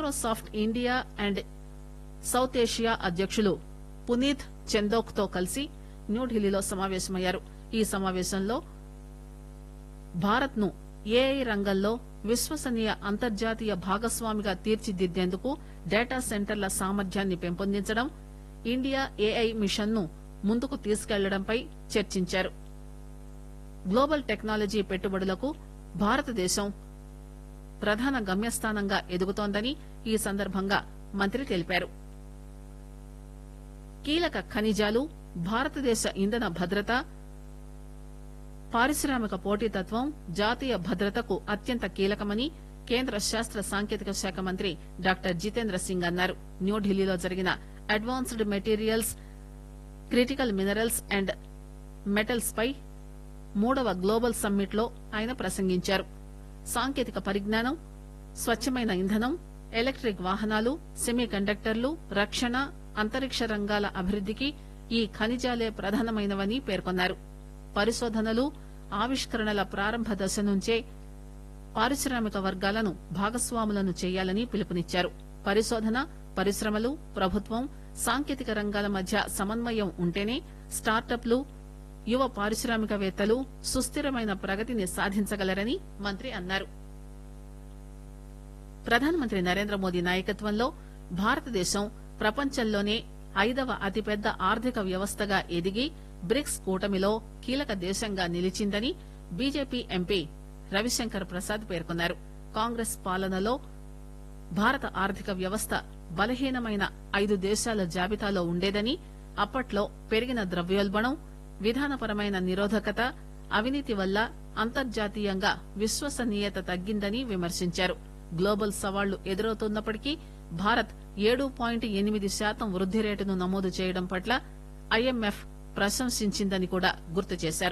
Microsoft India and South Asia అధ్యకులు పునీత్ చందోక్ తో కలిసి న్యూఢిల్లీలో సమావేశమయ్యారు ఈ సమావేశంలో భారత్ ను ఏఐ రంగంలో విశ్వసనీయ అంతర్జాతీయ భాగస్వామిగా తీర్చిదిద్దేందుకు డేటా సెంటర్ల సామర్థ్యాన్ని పెంపొందించడం ఇండియా ఏఐ మిషన్ ను ముందుకు తీసుకెళ్లడంపై చర్చించారు గ్లోబల్ టెక్నాలజీ పెట్టుబడులకు భారతదేశం ప్రధాన గమ్యస్థానంగా ఎదుగుతోందని ఈ సందర్భంగా మంత్రి తెలిపారు కీలక ఖనిజాలు భారతదేశ ఇంధన భద్రత పారిశ్రామిక పోటీతత్వం జాతీయ భద్రతకు అత్యంత కీలకమని కేంద్ర శాస్త్ర సాంకేతిక శాఖ మంత్రి డాక్టర్ జితేంద్ర సింగ్ అన్నారు న్యూఢిల్లీలో జరిగిన advanced materials critical minerals and metals పై మూడవ గ్లోబల్ సమ్మిట్ లో ఆయన ప్రసంగించారు సాంకేతిక పరిజ్ఞానం స్వచ్చమైన ఇంధనం ఎలక్ట్రిక్ వాహనాలు సెమీ కండక్టర్లు రక్షణ అంతరిక్ష రంగాల అభివృద్దికి ఈ ఖనిజాలే ప్రధానమైనవని పేర్కొన్నారు పరిశోధనలు ఆవిష్కరణల ప్రారంభ దశ నుంచే పారిశ్రామిక వర్గాలను భాగస్వాములను చేయాలని పిలుపునిచ్చారు పరిశోధన పరిశ్రమలు ప్రభుత్వం సాంకేతిక రంగాల మధ్య సమన్వయం ఉంటేనే స్టార్టప్లు యువ పారిశ్రామికవేత్తలు సుస్థిరమైన ప్రగతిని సాధించగలరని మంత్రి అన్నారు ప్రధానమంత్రి నరేంద్ర మోదీ నాయకత్వంలో భారతదేశం ప్రపంచంలోనే ఐదవ అతిపెద్ద ఆర్థిక వ్యవస్థగా ఎదిగి బ్రిక్స్ కూటమిలో కీలక దేశంగా నిలిచిందని బీజేపీ ఎంపీ రవిశంకర్ ప్రసాద్ పేర్కొన్నారు కాంగ్రెస్ పాలనలో భారత ఆర్థిక వ్యవస్థ బలహీనమైన ఐదు దేశాల జాబితాలో ఉండేదని అప్పట్లో పెరిగిన ద్రవ్యోల్బణం విధానపరమైన నిరోధకత అవినీతి వల్ల అంతర్జాతీయంగా విశ్వసనీయత తగ్గిందని విమర్శించారు గ్లోబల్ సవాళ్లు ఎదురవుతున్నప్పటికీ భారత్ ఏడు పాయింట్ ఎనిమిది శాతం వృద్ది రేటును నమోదు చేయడం పట్ల ఐఎంఎఫ్ ప్రశంసించిందని కూడా గుర్తు చేశారు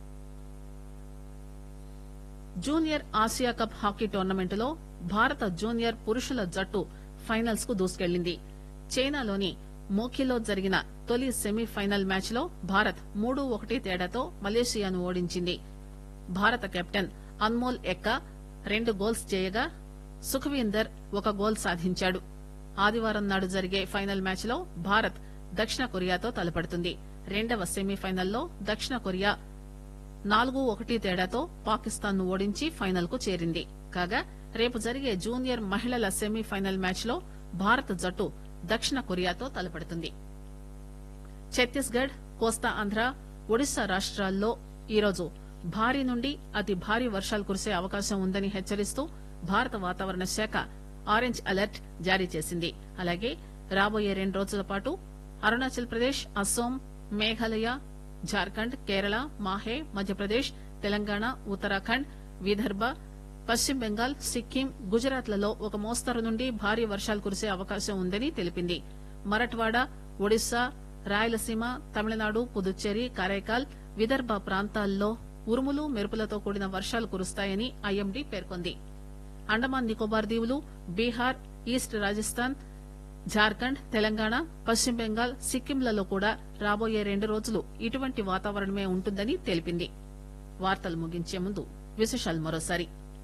జూనియర్ ఆసియా కప్ హాకీ టోర్నమెంటులో భారత జూనియర్ పురుషుల జట్టు ఫైనల్స్ కు దూసుకెళ్లింది చైనాలోని మోఖిలో జరిగిన తొలి సెమీఫైనల్ మ్యాచ్ లో భారత్ మూడు ఒకటి తేడాతో మలేషియాను ఓడించింది భారత కెప్టెన్ అన్మోల్ ఎక్కా రెండు గోల్స్ చేయగా సుఖవీందర్ ఒక గోల్ సాధించాడు ఆదివారం నాడు జరిగే ఫైనల్ మ్యాచ్ లో భారత్ దక్షిణ కొరియాతో తలపడుతుంది రెండవ సెమీఫైనల్లో దక్షిణ కొరియా నాలుగు ఒకటి తేడాతో పాకిస్తాన్ ను ఓడించి ఫైనల్ కు చేరింది కాగా రేపు జరిగే జూనియర్ మహిళల సెమీఫైనల్ మ్యాచ్ లో భారత జట్టు దక్షిణ కొరియాతో తలపడుతుంది ఛత్తీస్గఢ్ కోస్తా ఆంధ్ర ఒడిశా రాష్ట్రాల్లో ఈరోజు భారీ నుండి అతి భారీ వర్షాలు కురిసే అవకాశం ఉందని హెచ్చరిస్తూ భారత వాతావరణ శాఖ ఆరెంజ్ అలర్ట్ జారీ చేసింది అలాగే రాబోయే రెండు రోజుల పాటు అరుణాచల్ ప్రదేశ్ అస్సోం మేఘాలయ జార్ఖండ్ కేరళ మాహే మధ్యప్రదేశ్ తెలంగాణ ఉత్తరాఖండ్ విదర్భ పశ్చిమ బెంగాల్ సిక్కిం గుజరాత్ లలో ఒక మోస్తరు నుండి భారీ వర్షాలు కురిసే అవకాశం ఉందని తెలిపింది మరఠ్వాడ ఒడిశా రాయలసీమ తమిళనాడు పుదుచ్చేరి కరైకాల్ విదర్భ ప్రాంతాల్లో ఉరుములు మెరుపులతో కూడిన వర్షాలు కురుస్తాయని ఐఎండీ పేర్కొంది అండమాన్ నికోబార్ దీవులు బీహార్ ఈస్ట్ రాజస్థాన్ జార్ఖండ్ తెలంగాణ పశ్చిమ బెంగాల్ సిక్కింలలో కూడా రాబోయే రెండు రోజులు ఇటువంటి వాతావరణమే ఉంటుందని తెలిపింది వార్తలు ముగించే ముందు విశేషాలు మరోసారి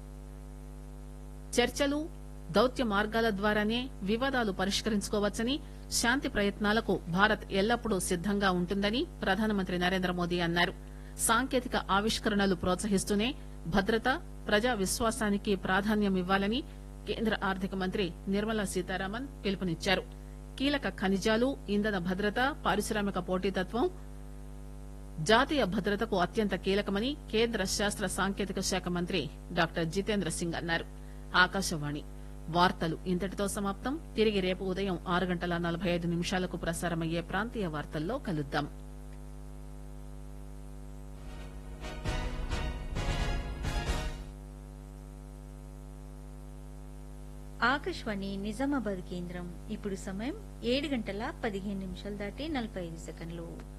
చర్చలు దౌత్య మార్గాల ద్వారానే వివాదాలు పరిష్కరించుకోవచ్చని శాంతి ప్రయత్నాలకు భారత్ ఎల్లప్పుడూ సిద్దంగా ఉంటుందని ప్రధానమంత్రి నరేంద్ర మోదీ అన్నారు సాంకేతిక ఆవిష్కరణలు ప్రోత్సహిస్తూనే భద్రత ప్రజా విశ్వాసానికి ప్రాధాన్యమివ్వాలని కేంద్ర ఆర్థిక మంత్రి నిర్మలా సీతారామన్ పిలుపునిచ్చారు కీలక ఖనిజాలు ఇంధన భద్రత పారిశ్రామిక పోటీతత్వం జాతీయ భద్రతకు అత్యంత కీలకమని కేంద్ర శాస్త్ర సాంకేతిక శాఖ మంత్రి డాక్టర్ జితేంద్ర సింగ్ అన్నారు ఆకాశవాణి వార్తలు ఇంతటితో సమాప్తం తిరిగి రేపు ఉదయం ఆరు గంటల నలభై ఐదు నిమిషాలకు ప్రసారమయ్యే ప్రాంతీయ వార్తల్లో కలుద్దాం ఆకాశవాణి నిజామాబాద్ కేంద్రం ఇప్పుడు సమయం ఏడు గంటల పదిహేను నిమిషాలు దాటి నలభై ఐదు సెకండ్లు